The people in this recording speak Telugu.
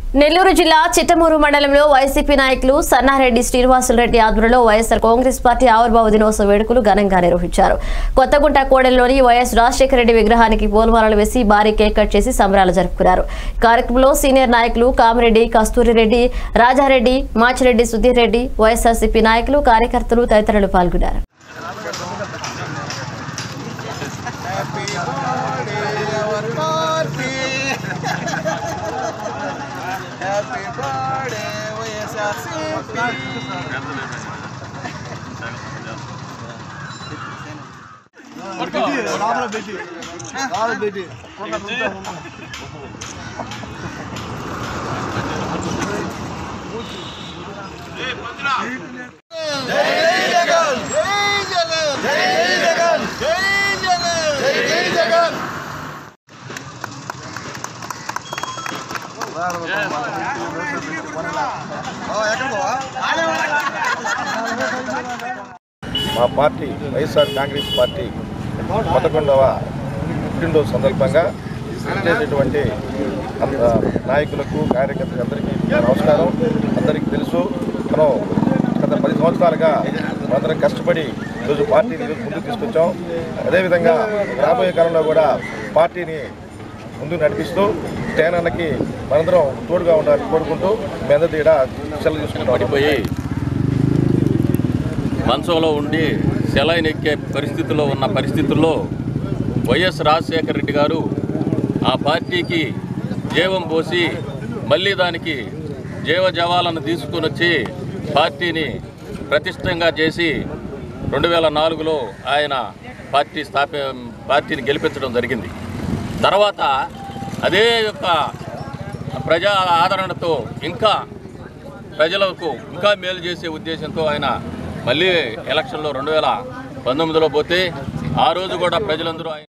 నెల్లూరు జిల్లా చిట్టమూరు మండలంలో వైసీపీ నాయకులు సన్నారెడ్డి శ్రీనివాసులరెడ్డి ఆధ్వర్యంలో వైఎస్ఆర్ కాంగ్రెస్ పార్టీ ఆవిర్భావ దినోత్సవ వేడుకలు ఘనంగా నిర్వహించారు కొత్తగుంట కోడెలలోని వైఎస్ రాజశేఖర రెడ్డి విగ్రహానికి పూలమాలలు వేసి భారీ కేక్ కట్ చేసి సంబరాలు జరుపుకున్నారు ఈ కార్యక్రమంలో సీనియర్ నాయకులు కామిరెడ్డి కస్తూరిరెడ్డి రాజారెడ్డి మాచిరెడ్డి సుధీర్ రెడ్డి వైఎస్ఆర్సీపీ నాయకులు కార్యకర్తలు తదితరులు పాల్గొన్నారు Happy birthday, our party. Happy birthday, YSRCP. జై జగన్ జై జగన్ జై జగన్ జై జగన్ జై జగన్ మా పార్టీ వైఎస్ఆర్ కాంగ్రెస్ పార్టీ పదకొండవ పుట్టినరోజు సందర్భంగా చేసేటువంటి అంత నాయకులకు కార్యకర్తలకు అందరికీ నమస్కారం అందరికీ తెలుసు మనం గత పది సంవత్సరాలుగా అందరం కష్టపడి ఈరోజు పార్టీని ఈరోజు ముందుకు తీసుకొచ్చాం అదేవిధంగా రాబోయే కాలంలో కూడా పార్టీని ముందుకు నడిపిస్తూ తేనన్నకి మనందరం తోడుగా ఉండాలని కోరుకుంటూ మీ అందరి దగ్గర సెలవు తీసుకుంటాం పడిపోయి మంచంలో ఉండి సెలైన్ ఎక్కే పరిస్థితిలో ఉన్న పరిస్థితుల్లో వైఎస్ రాజశేఖర రెడ్డి గారు ఆ పార్టీకి జీవం పోసి మళ్ళీ దానికి జీవజవాలను తీసుకొని వచ్చి పార్టీని ప్రతిష్టంగా చేసి రెండు వేల నాలుగులో ఆయన పార్టీ స్థాపి పార్టీని గెలిపించడం జరిగింది తర్వాత అదే యొక్క ప్రజా ఆదరణతో ఇంకా ప్రజలకు ఇంకా మేలు చేసే ఉద్దేశంతో ఆయన మళ్ళీ ఎలక్షన్లో రెండు వేల పంతొమ్మిదిలో పోతే ఆ రోజు కూడా ప్రజలందరూ ఆయన